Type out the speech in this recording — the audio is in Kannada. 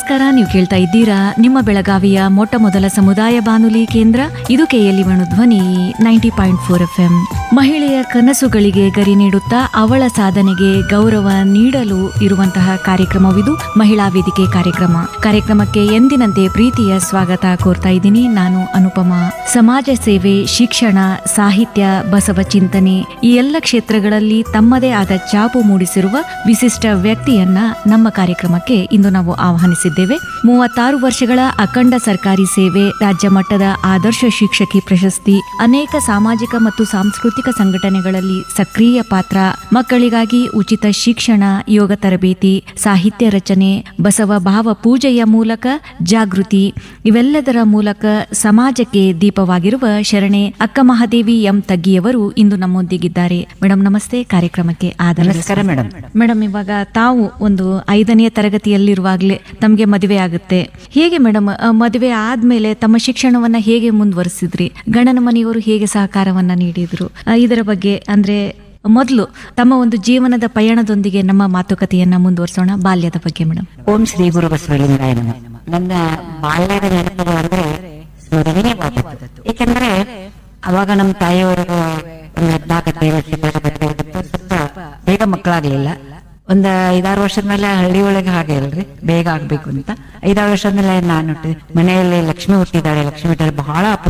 ನಮಸ್ಕಾರ ನೀವು ಕೇಳ್ತಾ ಇದ್ದೀರಾ ನಿಮ್ಮ ಬೆಳಗಾವಿಯ ಮೊಟ್ಟ ಮೊದಲ ಸಮುದಾಯ ಬಾನುಲಿ ಕೇಂದ್ರ ಇದು KLE Dhwani ninety point four F M ಮಹಿಳೆಯ ಕನಸುಗಳಿಗೆ ಗರಿ ನೀಡುತ್ತಾ ಅವಳ ಸಾಧನೆಗೆ ಗೌರವ ನೀಡಲು ಇರುವಂತಹ ಕಾರ್ಯಕ್ರಮವಿದು ಮಹಿಳಾ ವೇದಿಕೆ ಕಾರ್ಯಕ್ರಮ ಕಾರ್ಯಕ್ರಮಕ್ಕೆ ಎಂದಿನಂತೆ ಪ್ರೀತಿಯ ಸ್ವಾಗತ ಕೋರ್ತಾ ಇದ್ದೀನಿ ನಾನು ಅನುಪಮ ಸಮಾಜ ಸೇವೆ ಶಿಕ್ಷಣ ಸಾಹಿತ್ಯ ಬಸವ ಚಿಂತನೆ ಈ ಎಲ್ಲ ಕ್ಷೇತ್ರಗಳಲ್ಲಿ ತಮ್ಮದೇ ಆದ ಛಾಪು ಮೂಡಿಸಿರುವ ವಿಶಿಷ್ಟ ವ್ಯಕ್ತಿಯನ್ನ ನಮ್ಮ ಕಾರ್ಯಕ್ರಮಕ್ಕೆ ಇಂದು ನಾವು ಆಹ್ವಾನಿಸಿದ್ದೇವೆ ಮೂವತ್ತಾರು ವರ್ಷಗಳ ಅಖಂಡ ಸರ್ಕಾರಿ ಸೇವೆ ರಾಜ್ಯ ಮಟ್ಟದ ಆದರ್ಶ ಶಿಕ್ಷಕಿ ಪ್ರಶಸ್ತಿ ಅನೇಕ ಸಾಮಾಜಿಕ ಮತ್ತು ಸಾಂಸ್ಕೃತಿಕ ಸಂಘಟನೆಗಳಲ್ಲಿ ಸಕ್ರಿಯ ಪಾತ್ರ ಮಕ್ಕಳಿಗಾಗಿ ಉಚಿತ ಶಿಕ್ಷಣ ಯೋಗ ತರಬೇತಿ ಸಾಹಿತ್ಯ ರಚನೆ ಬಸವ ಭಾವ ಪೂಜೆಯ ಮೂಲಕ ಜಾಗೃತಿ ಇವೆಲ್ಲದರ ಮೂಲಕ ಸಮಾಜಕ್ಕೆ ದೀಪವಾಗಿರುವ ಶರಣೆ ಅಕ್ಕ ಮಹಾದೇವಿ ಎಂ ತಗ್ಗಿಯವರು ಇಂದು ನಮ್ಮೊಂದಿಗಿದ್ದಾರೆ ಮೇಡಮ್ ನಮಸ್ತೆ ಕಾರ್ಯಕ್ರಮಕ್ಕೆ ಆದರ ನಮಸ್ಕಾರ ಮೇಡಮ್ ಮೇಡಮ್ ಇವಾಗ ತಾವು ಒಂದು ಐದನೇ ತರಗತಿಯಲ್ಲಿರುವಾಗಲೇ ತಮಗೆ ಮದುವೆ ಆಗುತ್ತೆ ಹೇಗೆ ಮೇಡಮ್ ಮದುವೆ ಆದ್ಮೇಲೆ ತಮ್ಮ ಶಿಕ್ಷಣವನ್ನ ಹೇಗೆ ಮುಂದುವರಿಸಿದ್ರಿ ಗಂಡನ ಮನೆಯವರು ಹೇಗೆ ಸಹಕಾರವನ್ನ ನೀಡಿದ್ರು ಆ, ಇದರ ಬಗ್ಗೆ ಅಂದ್ರೆ ಮೊದಲು ತಮ್ಮ ಒಂದು ಜೀವನದ ಪಯಣದೊಂದಿಗೆ ನಮ್ಮ ಮಾತುಕತೆಯನ್ನ ಮುಂದುವರಿಸೋಣ ಬಾಲ್ಯದ ಬಗ್ಗೆ ಮೇಡಮ್ ಓಂ ಶ್ರೀ ಗುರು ಬಸವಲಿಂಗಾಯ ನಮಃ ನನ್ನ ಬಾಲ್ಯದ ನೆನಪುಗಳು ಅಂದ್ರೆ ಸ್ಮರಣೀಯವಾದದ್ದು ಏಕೆಂದ್ರೆ ಅವಾಗ ನಮ್ಮ ತಾಯಿಯವರು ಒಂದು ಹದಿನಾಲ್ಕು ಹದಿನೈದು ವರ್ಷದ ಬರ್ತಾ ಸ್ವಲ್ಪ ಬೇಗ ಮಕ್ಕಳಾಗ್ಲಿಲ್ಲ ಒಂದ್ ಐದಾರು ವರ್ಷದ ಮೇಲೆ ಹಳ್ಳಿ ಒಳಗೆ ಹಾಗೆ ಅಲ್ರಿ ಬೇಗ ಆಗ್ಬೇಕು ಅಂತ ಐದಾರು ವರ್ಷದ ಮೇಲೆ ನಾನು ಹುಟ್ಟಿದೆ ಮನೆಯಲ್ಲಿ ಲಕ್ಷ್ಮಿ ಹುಟ್ಟಿದ್ದಾಳೆ ಲಕ್ಷ್ಮಿ ಹುಟ್ಟಿದ್ರೆ ಬಹಳ ಅಪರೂಪ